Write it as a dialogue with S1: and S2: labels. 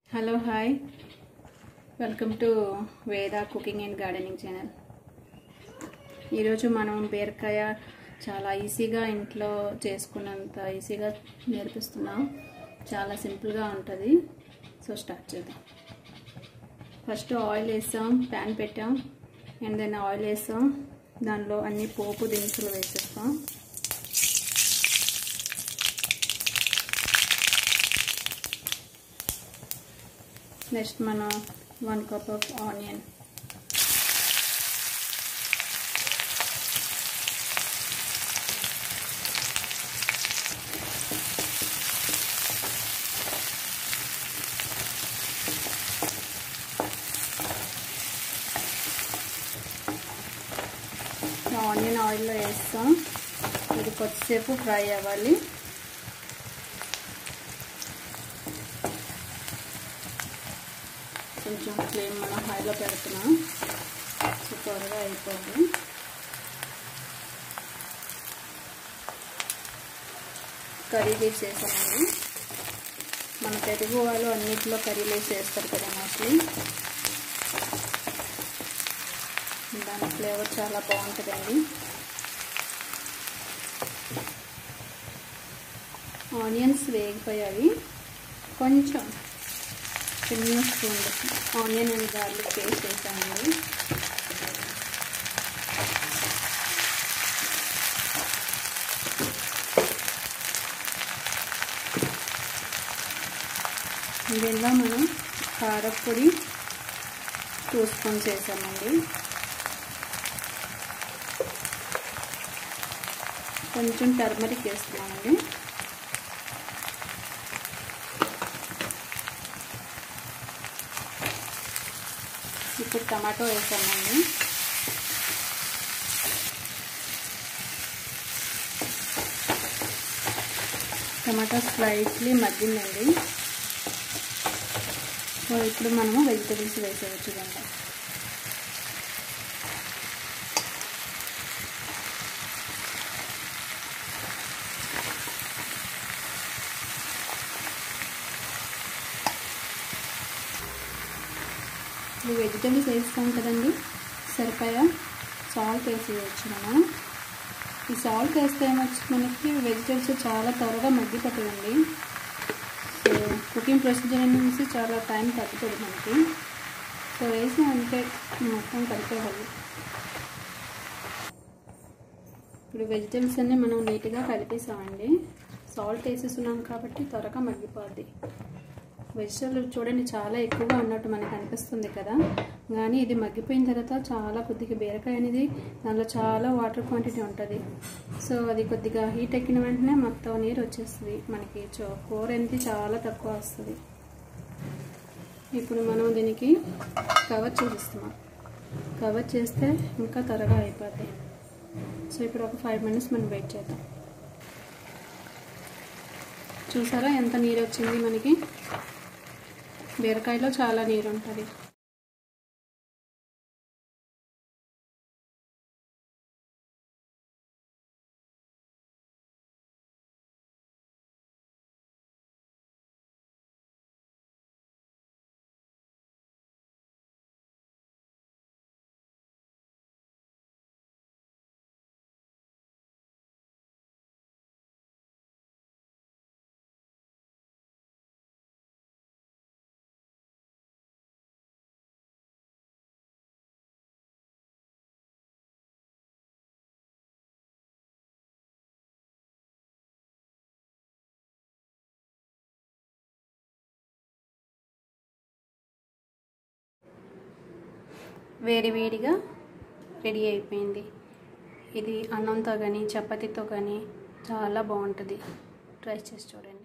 S1: hello hi welcome to Veda cooking and gardening channel ఈరోజు మనం బీరకాయ చాలా ఈజీగా ఇంట్లో చేసుకున్నంత ఈజీగా నేర్పిస్తున్నాం చాలా సింపుల్గా ఉంటుంది సో స్టార్ట్ చేద్దాం ఫస్ట్ ఆయిల్ వేసాం ప్యాన్ పెట్టాం అండ్ దెన్ ఆయిల్ వేసాం దానిలో అన్ని పోపు దినుసులు వేసేస్తాం నెక్స్ట్ మనం one cup of onion onion ఆయిల్లో వేస్తాం ఇది కొద్దిసేపు ఫ్రై అవ్వాలి కొంచెం ఫ్లేమ్ మనం హైలో పెడుతున్నాం సో త్వరగా అయిపోయింది కర్రీ లీవ్స్ వేసామండి మన తెలుగు వాళ్ళు అన్నింటిలో కర్రీ లీవ్స్ వేస్తారు కదా మోస్ట్లీ దాని ఫ్లేవర్ చాలా బాగుంటుందండి ఆనియన్స్ వేగిపోయాయి కొంచెం చిన్న spoon onion and garlic paste వేసామండి దీనిలో మనం కారపొడి టూ స్పూన్స్ వేసామండి కొంచెం టర్మరిక్ వేస్తున్నామండి ఇప్పుడు టమాటో వేసామండి టమాటో స్లైట్లీ మగ్గిందండి సో ఇప్పుడు మనము వెజిటబుల్స్ వేసేవచ్చు దాంట్లో ఇప్పుడు వెజిటబుల్స్ వేస్తాం కదండి సరిపోయా సాల్ట్ వేసి వేయచ్చు మనం ఈ సాల్ట్ వేస్తే ఏమొచ్చు మనకి వెజిటబుల్స్ చాలా త్వరగా మగ్గిపోతుందండి సో కుకింగ్ ప్రొసీజర్ అనేసి చాలా టైం తగ్గుతుంది మనకి సో వేసి అంతే మొత్తం కలిపేవాలి ఇప్పుడు వెజిటబుల్స్ అన్నీ మనం నీట్గా కలిపేసామండి సాల్ట్ వేసేస్తున్నాం కాబట్టి త్వరగా మగ్గిపోద్ది వెజిటబుల్ చూడండి చాలా ఎక్కువగా ఉన్నట్టు మనకు అనిపిస్తుంది కదా కానీ ఇది మగ్గిపోయిన తర్వాత చాలా కొద్దిగా బీరకాయ అనేది దానిలో చాలా వాటర్ క్వాంటిటీ ఉంటుంది సో అది కొద్దిగా హీట్ ఎక్కిన వెంటనే మొత్తం నీరు వచ్చేస్తుంది మనకి కూర అనేది చాలా తక్కువ వస్తుంది ఇప్పుడు మనం దీనికి కవర్ చేసిస్తున్నాం కవర్ చేస్తే ఇంకా త్వరగా అయిపోతాయి సో ఇప్పుడు ఒక ఫైవ్ మినిట్స్ మనం వెయిట్ చేద్దాం చూసారా ఎంత నీరు వచ్చింది మనకి బీరకాయలో చాలా నీరు ఉంటుంది వేడి వేడిగా రెడీ అయిపోయింది ఇది అన్నంతో కానీ చపాతీతో కానీ చాలా బాగుంటుంది ట్రై చేసి చూడండి